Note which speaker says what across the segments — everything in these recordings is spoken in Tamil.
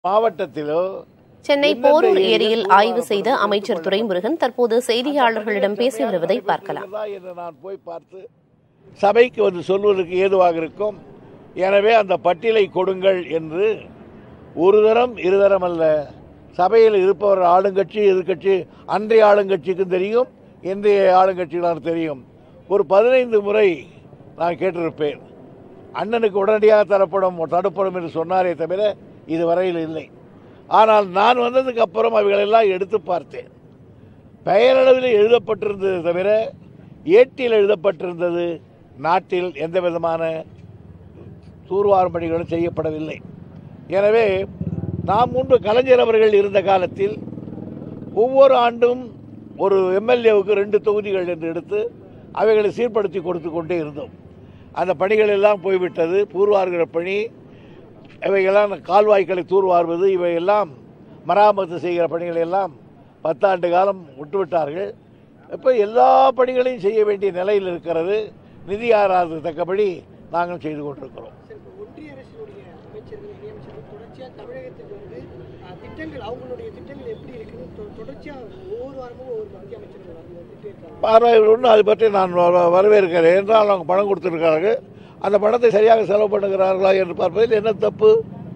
Speaker 1: மாவட்டத்திலோ
Speaker 2: சென்னை
Speaker 1: எந்தெந்த
Speaker 2: போரூர்
Speaker 1: ஏரியில்
Speaker 2: ஏரியில்
Speaker 1: தூர்வாரப்படும்
Speaker 2: ஆய்வு செய்த அமைச்சர் துரைமுருகன் தற்போது செய்தியாளர்களிடம் பேசி வருவதை பார்க்கலாம்
Speaker 1: இருக்கிறதா என்று நான் போய் பார்த்து சபைக்கு வந்து சொல்வதற்கு ஏதுவாக இருக்கும் எனவே அந்த பட்டியலை கொடுங்கள் என்று ஒரு தரம் இருதரம் அல்ல சபையில் இருப்பவர் ஆளுங்கட்சி எதிர்க்கட்சி அன்றைய ஆளுங்கட்சிக்கும் தெரியும் இன்றைய ஆளுங்கட்சிகளுக்கு தெரியும் ஒரு பதினைந்து முறை நான் கேட்டிருப்பேன் அண்ணனுக்கு உடனடியாக தரப்படும் தடுப்படும் என்று சொன்னாரே தவிர இதுவரையில் இல்லை ஆனால் நான் வந்ததுக்கு அப்புறம் அவைகளெல்லாம் எடுத்து பார்த்தேன் பெயரளவில் எழுதப்பட்டிருந்தது தவிர ஏட்டில் எழுதப்பட்டிருந்தது நாட்டில் எந்த விதமான தூர்வாரும் பணிகளும் செய்யப்படவில்லை எனவே நாம் முன்பு கலைஞர் அவர்கள் இருந்த காலத்தில் ஒவ்வொரு ஆண்டும் ஒரு எம்எல்ஏவுக்கு ரெண்டு தொகுதிகள் என்று எடுத்து அவைகளை சீர்படுத்தி கொடுத்து கொண்டே இருந்தோம் அந்த பணிகள் எல்லாம் போய்விட்டது தூர்வார்கிற பணி இவையெல்லாம் கால்வாய்களை தூர்வார்வது இவையெல்லாம் மராமத்து செய்கிற பணிகளை எல்லாம் பத்தாண்டு காலம் விட்டுவிட்டார்கள் இப்போ எல்லா பணிகளையும் செய்ய வேண்டிய நிலையில் இருக்கிறது நிதி ஆராது தக்கபடி நாங்கள் செய்து கொண்டிருக்கிறோம்
Speaker 3: சார், இப்ப ஒன்றிய அரசினுடைய அமைச்சர்கள் இணையமைச்சர்கள் தொடர்ச்சியா தமிழகத்துக்கு வந்து அஹ், திட்டங்கள் அவங்களுடைய திட்டங்கள் எப்படி இருக்குன்னு தொ- தொடர்ச்சியா ஒவ்வொரு வாரமும் ஒவ்வொரு மத்திய அமைச்சர்கள் வந்துட்டு இருக்காங்க
Speaker 1: பார்வையில் ஒன்று அது பற்றி நான் வ- வரவேற்கிறேன் என்றால் அவங்க பணம் கொடுத்திருக்கிறார்கள் அந்த பணத்தை சரியாக செலவு பண்ணுகிறார்களா என்று பார்ப்பதில் என்ன தப்பு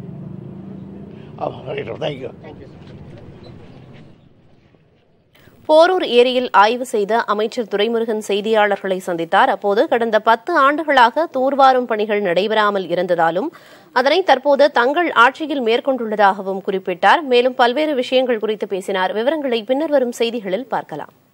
Speaker 1: தேங்க்யூ
Speaker 2: போரூர் ஏரியில் ஆய்வு செய்த அமைச்சர் துரைமுருகன் செய்தியாளர்களை சந்தித்தார் அப்போது கடந்த பத்து ஆண்டுகளாக தூர்வாரும் பணிகள் நடைபெறாமல் இருந்ததாலும் அதனை தற்போது தங்கள் ஆட்சியில் மேற்கொண்டுள்ளதாகவும் குறிப்பிட்டார் மேலும் பல்வேறு விஷயங்கள் குறித்து பேசினார் விவரங்களை பின்னர் வரும் செய்திகளில் பார்க்கலாம்